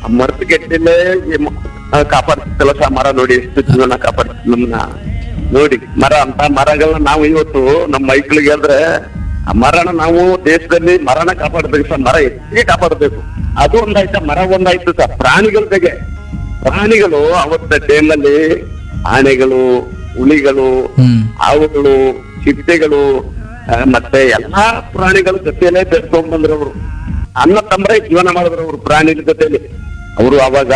ಮರದ ಗೆಡ್ಡೆಲೇ ಕಾಪಾಡ ಕೆಲಸ ಮರ ನೋಡಿ ಎಷ್ಟು ಜೀವನ ಕಾಪಾಡ ನಮ್ಮನ್ನ ನೋಡಿ ಮರ ಅಂತ ಮರಗಳನ್ನ ನಾವು ಇವತ್ತು ನಮ್ಮ ಮೈಕ್ಳಿಗೆ ಹೇಳಿದ್ರೆ ಆ ಮರನ ನಾವು ದೇಶದಲ್ಲಿ ಮರನ ಕಾಪಾಡಬೇಕು ಸರ್ ಮರ ಹೆಚ್ಚಿಗೆ ಕಾಪಾಡಬೇಕು ಅದು ಒಂದಾಯ್ತಾ ಮರ ಒಂದಾಯ್ತು ಸರ್ ಪ್ರಾಣಿಗಳ ಬಗ್ಗೆ ಪ್ರಾಣಿಗಳು ಅವತ್ತ ಟೈಮಲ್ಲಿ ಆನೆಗಳು ಹುಲಿಗಳು ಹ್ಮ್ ಹಾವುಗಳು ಚಿಟ್ಟೆಗಳು ಆ, ಮತ್ತೆ ಎಲ್ಲಾ ಪ್ರಾಣಿಗಳ ಜೊತೆಯಲ್ಲೇ ಬೆಳ್ಕೊಂಡ್ ಬಂದ್ರು ಅವರು ಅನ್ನ ತಂಬ್ರೆ ಜೀವನ ಮಾಡಿದ್ರು ಅವರು ಪ್ರಾಣಿಗಳ ಜೊತೆಲಿ ಅವರು ಅವಾಗ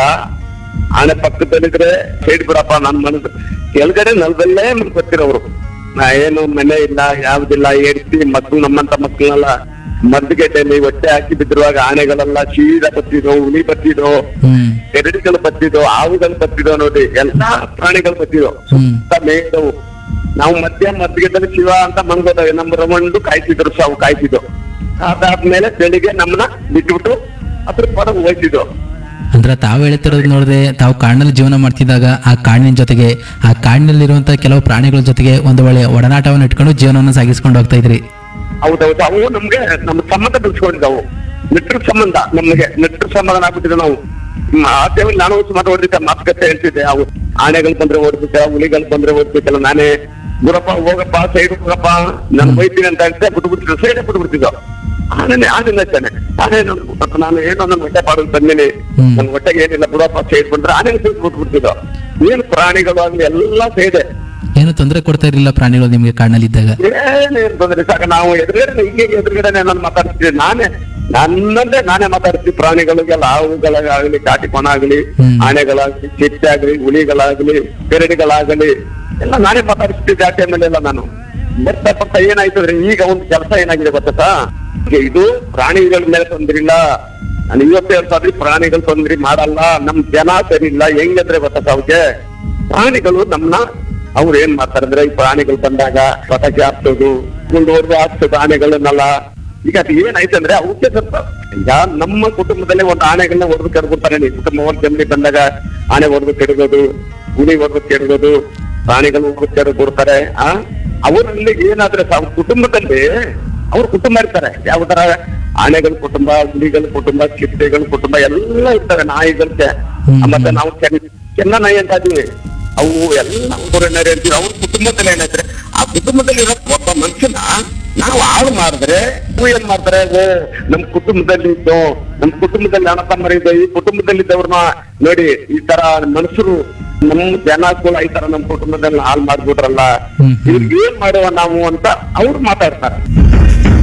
ಆನೆ ಪಕ್ಕದಲ್ಲಿದ್ರೆ ಸೈಡ್ ಬಿಡಪ್ಪ ನನ್ ಮನಸ್ಸು ಕೆಳಗಡೆ ನೆಲದಲ್ಲೇ ಮಲ್ಕೊತಿರೋರು ನಾ ಏನು ಮನೆ ಇಲ್ಲ ಯಾವ್ದಿಲ್ಲ ಏಡ್ಸಿ ಮಕ್ಳು ನಮ್ಮಂತ ಮಕ್ಳನ್ನೆಲ್ಲ ಮದ್ದುಗೆಡ್ಡೆಯಲ್ಲಿ ಹೊಟ್ಟೆ ಹಾಕಿ ಬಿದ್ದಿರುವಾಗ ಆನೆಗಳೆಲ್ಲ ಸೀದಾ ಬತ್ತಿದ್ವು ಹುಲಿ ಬತ್ತಿದ್ವು ಹ್ಮ್ ಕೆರಡಿಗಳು ಬತ್ತಿದ್ವು ಹಾವುಗಳು ಬತ್ತಿದ್ವು ನೋಡಿ ಎಲ್ಲಾ ಪ್ರಾಣಿಗಳು ಬತ್ತಿದ್ವು ಹ್ಮ್ ಸುತ್ತ ಮೇಯ್ದವು ನಾವು ಮಧ್ಯ ಮದ್ಗೆದಲ್ಲಿ ಶಿವ ಅಂತ ಮನ್ಗೋದವೆ ನಮ್ಮ ರಮಂಡು ಕಾಯ್ತಿದ್ರು ಸಾವು ಕಾಯ್ತಿದ್ದು ಅದಾದ್ಮೇಲೆ ಬೆಳಿಗ್ಗೆ ನಮ್ಮನ್ನ ಬಿಟ್ಬಿಟ್ಟು ಅದ್ರ ಪರ ಹೋಯ್ತಿದ್ದು ಅಂದ್ರೆ ತಾವು ಹೇಳ್ತಿರೋದು ನೋಡಿದ್ರೆ ತಾವು ಕಾಡಿನಲ್ಲಿ ಜೀವನ ಮಾಡ್ತಿದ್ದಾಗ ಆ ಕಾಡಿನ ಜೊತೆಗೆ ಆ ಕಾಡಿನಲ್ಲಿರುವಂತ ಕೆಲವು ಪ್ರಾಣಿಗಳ ಜೊತೆಗೆ ಒಂದು ಒಳ್ಳೆ ಒಡನಾಟವನ್ನು ಇಟ್ಕೊಂಡು ಜೀವನವನ್ನು ಸಾಗಿಸ್ಕೊಂಡು ಹೋಗ್ತಾ ಇದ್ರಿ ಹೌದೌದು ಅವು ನಮ್ಗೆ ನಮ್ಮ ಸಂಬಂಧ ಬೆಳೆಸ್ಕೊಂಡಿದ್ದವು ನೆಟ್ರ ಸಂಬಂಧ ನಮಗೆ ನೆಟ್ರ ಸಂಬಂಧ ಆಗ್ಬಿಟ್ಟಿದೆ ನಾವು ಮ್, ಆ ಟೈಮಲ್ಲಿ ನಾನು ಸುಮಾರು ಓದಿದ್ದೆ ಮಾತುಕತೆ ಹೇಳ್ತಿದ್ದೆ ಅವು ಆನೆಗಳು ಬಂದ್ರೆ ಓಡ್ಬೇಕ ಹುಲಿಗಳು ಬಂದ್ರೆ ಓಡ್ಬೇಕಲ್ಲ ನಾನೇ ಗುರಪ್ಪ ಹೋಗಪ್ಪ ಸೈಡ್ ಹೋಗಪ್ಪ ನಾನು ಬೈತೀನಿ ಅಂತ ಹೇಳ್ತೆ ಬಿಟ್ಬಿಡ್ತಿದ್ದೆ ಸೈಡ್ ಬಿಟ್ಬಿಡ್ತಿದ್ದೋ ಆನೆ ಆನೆ ನಚ್ಚಾನೆ ಆನೆ ನನ್- ಮತ್ತೆ ನಾನು ಏನೋ ನನ್ನ ಹೊಟ್ಟೆ ಪಾಡಲು ಬಂದಿನಿ ಹ್ಮ್. ನನ್ನ ಹೊಟ್ಟೆಗೆ ಏನಿಲ್ಲ ಬಿಡಪ್ಪ ಸೈಡ್ ಬಂದ್ರೆ ಆನೆ ಸೈಡ್ ಬಿಟ್ಬಿಡ್ತಿದ್ದೋ ಏನು ಪ್ರಾಣಿಗಳು ಆಗ್ಲಿ ಎಲ್ಲ ಸೈಡೆ ಏನು ತೊಂದರೆ ಕೊಡ್ತಾ ಇರಲಿಲ್ಲ ಪ್ರಾಣಿಗಳು ನಿಮಗೆ ಕಾಡಿನಲ್ಲಿ ಇದ್ದಾಗ ಏನೇನ್ ತೊಂದ್ರೆ ಸಾಕ ನಾವು ಎದುರುಗಡೆ ಹೀಗೆ ಎದುರುಗಡೆನೆ ನಾನು ಮಾತಾಡ್ತೀನಿ ನಾನೇ ನನ್ನದೇ ನಾನೇ ಮಾತಾಡ್ತೀನಿ ಪ್ರಾಣಿಗಳಿಗೆಲ್ಲ ಹಾವುಗಳಾಗಲಿ ಕಾಟಿಕೋಣ ಆಗಲಿ ಹ್ಮ್. ಆನೆಗಳಾಗಲಿ ಚಿಟ್ಟೆ ಆಗಲಿ ಹುಲಿಗಳಾಗಲಿ ಪೆರಡಿಗಳಾಗಲಿ ಎಲ್ಲ ನಾನೇ ಮಾತಾಡಿಸ್ತಿದ್ದೆ ಆ ಟೈಮಲ್ಲೆಲ್ಲ ನಾನು ಬರ್ತಾ ಬರ್ತಾ ಏನಾಯ್ತು ಅಂದ್ರೆ ಈಗ ಒಂದು ಕೆಲಸ ಏನಾಗಿದೆ ಗೊತ್ತಾ ಈಗ ಇದು ಪ್ರಾಣಿಗಳ ಮೇಲೆ ತೊಂದ್ರಿಲ್ಲ ನಾನು ಇವತ್ತು ಹೇಳ್ತಾ ಇದ್ರಿ ಪ್ರಾಣಿಗಳು ತೊಂದ್ರೆ ಮಾಡಲ್ಲ ನಮ್ ಜನ ಸರಿ ಇಲ್ಲ ಹೆಂಗಂದ್ರೆ ಗೊತ್ತಾ ಅವ್ರಿಗೆ ಪ್ರಾಣಿಗಳು ನಮ್ನ ಅವ್ರು ಏನ್ ಮಾಡ್ತಾರೆ ಅಂದ್ರೆ ಈ ಪ್ರಾಣಿಗಳು ಬಂದಾಗ ಪಟಾಕಿ ಹಾಕ್ಸೋದು ಗುಂಡೋರ್ದು ಹಾಕ್ಸೋದು ಆನೆಗಳನ್ನೆಲ್ಲ ಈಗ ಅದು ಏನಾಯ್ತು ಅಂದ್ರೆ ಅವಕ್ಕೆ ಸ್ವಲ್ಪ ಈಗ ನಮ್ಮ ಕುಟುಂಬದಲ್ಲಿ ಒಂದು ಆನೆಗಳನ್ನ ಹೊಡೆದು ಕೆಡ್ಬಿಡ್ತಾರೆ ನೀವು ಕುಟುಂಬ ಒಂದು ಫ್ಯಾಮಿಲಿ ಬಂದಾಗ ಆನೆ ಹೊಡೆದು ಕೆಡಗೋದು ಹುಲಿ ಹೊಡೆದು ಕೆಡಗೋದು ಪ್ರಾಣಿಗಳು ಹೊಡೆದು ಕೆಡದು ಬಿಡ್ತಾರೆ ಆ ಅವರಲ್ಲಿ ಏನಾದ್ರೆ ಸ- ಅವ್ರ ಕುಟುಂಬದಲ್ಲಿ ಅವ್ರ ಕುಟುಂಬ ಇರ್ತಾರೆ ಯಾವ ತರ ಆನೆಗಳ ಕುಟುಂಬ ಹುಲಿಗಳ ಕುಟುಂಬ ಚಿಟ್ಟೆಗಳ ಕುಟುಂಬ ಎಲ್ಲ ಇರ್ತವೆ ನಾಯಿಗಳಿಗೆ ಹ್ಮ್. ಮತ್ತೆ ನಾವು ಚೆನ್ನ ಚೆನ್ನ ನಾಯಿ ಅಂತ ಇದೀವಿ ಅವು ಎಲ್ಲ ಊರನ್ನರು ಹೇಳ್ತೀವಿ ಅವ್ರ ಕುಟುಂಬದಲ್ಲಿ ಏನಾಯ್ತಾರೆ ಆ ಕುಟುಂಬದಲ್ಲಿ ಇರೋ ಒಬ್ಬ ಮನುಷ್ಯನ ನಾವು ಹಾಳು ಮಾಡಿದ್ರೆ ಇವು ಏನ್ ಮಾಡ್ತಾರೆ ಓ ನಮ್ ಕುಟುಂಬದಲ್ಲಿ ಇದ್ದು ನಮ್ ಕುಟುಂಬದಲ್ಲಿ ಅಣ್ಣ ತಮ್ಮರಿದ್ದು ಈ ಕುಟುಂಬದಲ್ಲಿ ಇದ್ದವ್ರನ್ನ ನೋಡಿ ಈ ತರ ಮನುಷ್ಯರು ನಮ್ ಜನಗಳು ಈ ತರ ನಮ್ ಕುಟುಂಬದಲ್ಲಿ ಹಾಳು ಮಾಡ್ಬಿಟ್ರಲ್ಲ ಹ್ಮ್, ಹ್ಮ್. ಇವ್ರಿಗೆ ಏನ್ ಮಾಡುವ ನಾವು ಅಂತ ಅವ್ರು ಮಾತಾಡ್ತಾರೆ